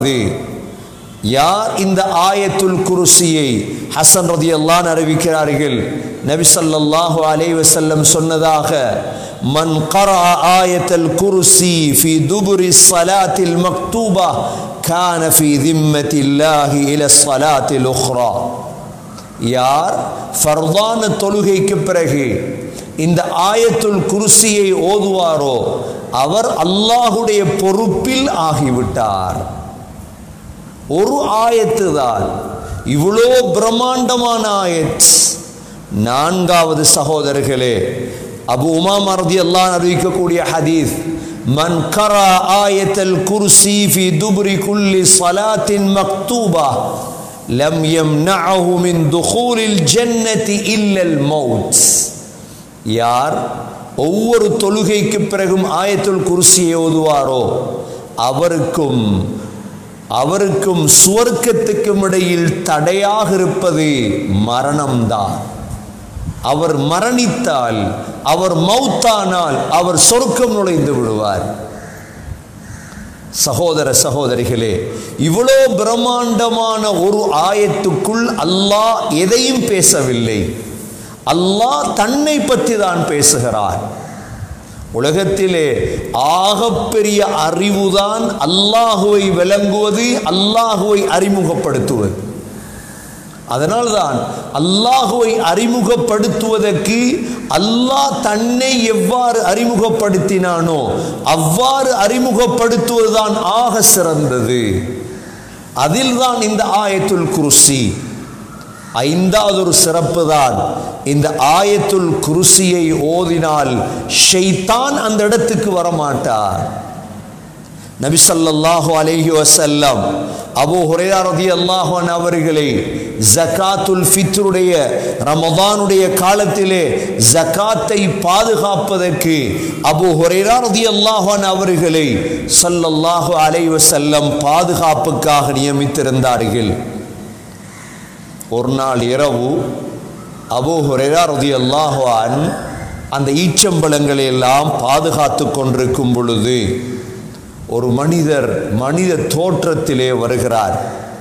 இது யார் இந்த ஆயத்துல் குருசியை ஹசன் ரதியல்லான் அறிவிக்கிறார்கள் நபி ஸல்லல்லாஹு அலைஹி வஸல்லம் சொன்னதாக மன் கரா ஆயத்தல் குருசி ஃபி துபுரி ஸலாத்தில் மக்தூபா கான ஃபி திம்மத்தில்லாஹி இல ஸலாத்தில் உக்ரா யார் ஃபர்தான தொழுகைக்கு பிறகு இந்த ஆயத்துல் குருசியை ஓதுவாரோ அவர் அல்லாஹுடைய பொறுப்பில் ஆகிவிட்டார் ஒரு ஆயத்து தான் இவ்வளோ பிரம்மாண்டமான ஆயத் நான்காவது சகோதரர்களே அபு உமா மரதி எல்லாம் அறிவிக்கக்கூடிய ஹதீஸ் மன் கரா ஆயத்தல் குர்சி ஃபி துபுரி குல்லி ஸலாத்தின் மக்தூபா லம் யம்னஅஹு மின் துகூலில் ஜன்னதி இல்லல் மௌத் யார் ஒவ்வொரு தொழுகைக்கு பிறகும் ஆயத்துல் குர்சியை ஓதுவாரோ அவருக்கும் அவருக்கும் சுவர்க்கத்துக்கும் இடையில் தடையாக இருப்பது மரணம்தான் அவர் மரணித்தால் அவர் மௌத்தானால் அவர் சொர்க்கம் நுழைந்து விடுவார் சகோதர சகோதரிகளே இவ்வளோ பிரம்மாண்டமான ஒரு ஆயத்துக்குள் அல்லாஹ் எதையும் பேசவில்லை அல்லாஹ் தன்னை பற்றி தான் பேசுகிறார் உலகத்திலே ஆகப்பெரிய அறிவுதான் அல்லாஹுவை விளங்குவது அல்லாஹுவை அறிமுகப்படுத்துவது அதனால்தான் அல்லாஹுவை அறிமுகப்படுத்துவதற்கு அல்லாஹ் தன்னை எவ்வாறு அறிமுகப்படுத்தினானோ அவ்வாறு அறிமுகப்படுத்துவதுதான் ஆக சிறந்தது அதில்தான் இந்த ஆயத்துல் குருசி ஐந்தாவது ஒரு சிறப்பு தான் இந்த ஆயத்துல் குருசியை ஓதினால் ஷைத்தான் அந்த இடத்துக்கு வரமாட்டார் நபி ஸல்லல்லாஹு அலைஹி வஸல்லம் அபூ ஹுரைரா ரலியல்லாஹு அன்ஹு அவர்களை ஜகாத்துல் ஃபித்ருடைய ரமதானுடைய காலத்திலே ஜகாத்தை பாதுகாப்பதற்கு அபூ ஹுரைரா ரலியல்லாஹு அன்ஹு அவர்களை ஸல்லல்லாஹு அலைஹி வஸல்லம் பாதுகாப்புக்காக நியமித்திருந்தார்கள் ஒரு நாள் இரவு அபூ ஹுரைரா ரலியல்லாஹு அன்ஹு அந்த ஈச்சம்பழங்களை எல்லாம் பாதுகாத்து கொண்டிருக்கும் பொழுது ஒரு மனிதர் மனித தோற்றத்திலே வருகிறார்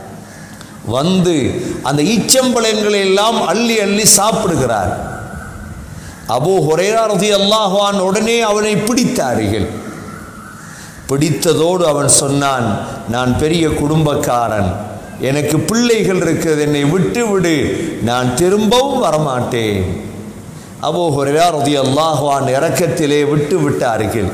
வந்து அந்த ஈச்சம்பழங்களை எல்லாம் அள்ளி அள்ளி சாப்பிடுகிறார் அபூ ஹுரைரா ரதி அல்லாஹான் உடனே அவனை பிடித்தார்கள் பிடித்ததோடு அவன் சொன்னான் நான் பெரிய குடும்பக்காரன் எனக்கு பிள்ளைகள் இருக்கிறது என்னை விட்டு விடு நான் திரும்பவும் வரமாட்டேன் அபூ ஹுரைரா ரதி அல்லாஹான் இறக்கத்திலே விட்டு விட்டார்கள்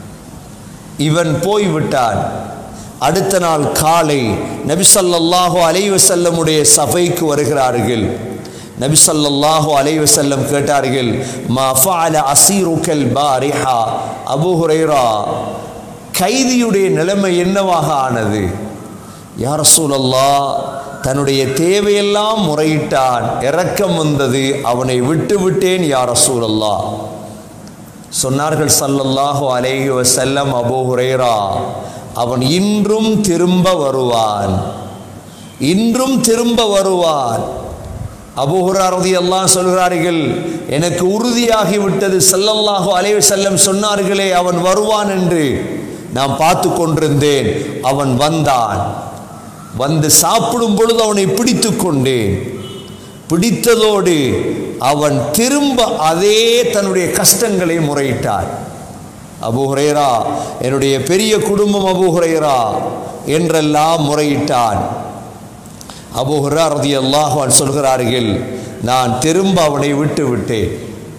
இவன் போய்விட்டான் அடுத்த நாள் காலை நபிசல்லாஹு அலைவசல்லமுடைய சபைக்கு வருகிறார்கள் நபிசல்லாஹு அலைவசல்லம் கேட்டார்கள் மா ஃபஅல அசீருக்கல் பாரிஹா அபு ஹுரைரா கைதியுடைய நிலைமை என்னவாக ஆனது யார் சூழல்லா தன்னுடைய தேவையெல்லாம் முறையிட்டான் இரக்கம் வந்தது அவனை விட்டு விட்டேன் யார் சூழல்லா சொன்னார்கள் சல்லல்லாஹு அலைஹி வசல்லம் அபூ ஹுரைரா அவன் இன்றும் திரும்ப வருவான் இன்றும் திரும்ப வருவான் அபூஹுராரதி எல்லாம் சொல்கிறார்கள் எனக்கு உறுதியாகி விட்டது சல்லல்லாஹு அலைஹி செல்லம் சொன்னார்களே அவன் வருவான் என்று நான் பார்த்து கொண்டிருந்தேன் அவன் வந்தான் வந்து சாப்பிடும் பொழுது அவனை பிடித்து கொண்டேன் பிடித்ததோடு அவன் திரும்ப அதே தன்னுடைய கஷ்டங்களை முறையிட்டார் அபு ஹுரைரா என்னுடைய பெரிய குடும்பம் அபு ஹுரைரா என்றெல்லாம் முறையிட்டான் அபு ஹுரா ரதி அல்லாஹான் சொல்கிறார்கள் நான் திரும்ப அவனை விட்டு விட்டேன்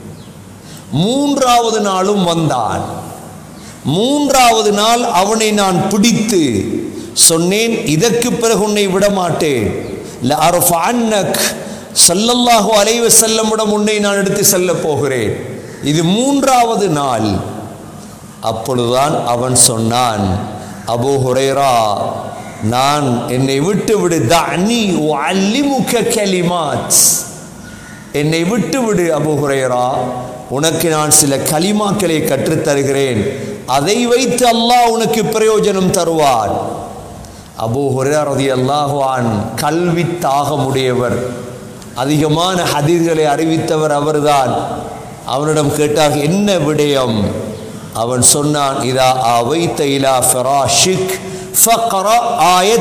மூன்றாவது நாளும் வந்தான் மூன்றாவது நாள் அவனை நான் பிடித்து சொன்னேன் இதற்கு பிறகு உன்னை விடமாட்டேன் சல்லல்லாஹு அலைவ செல்லமுடன் உன்னை நான் எடுத்து செல்ல போகிறேன் இது மூன்றாவது நாள் அப்பொழுதுதான் அவன் சொன்னான் அபூ ஹுரைரா நான் என்னை விட்டு விடு தனி அல்லிமுக கலிமாத் என்னை விட்டு விடு அபூ ஹுரைரா உனக்கு நான் சில கலிமாக்களை கற்றுத்தருகிறேன் அதை வைத்து அல்லாஹ் உனக்கு பிரயோஜனம் தருவான் அபூ ஹுரைரா ரதி அல்லாஹுவான் கல்வி தாகமுடையவர் அதிகமான ஹதீர்களை அறிவித்தவர் அவர்தான் அவனிடம் கேட்டாக என்ன விடயம் அவன் சொன்னான் இதா அவைத்த இலா ஃபராஷிக் ஃபக்ரா ஆயத்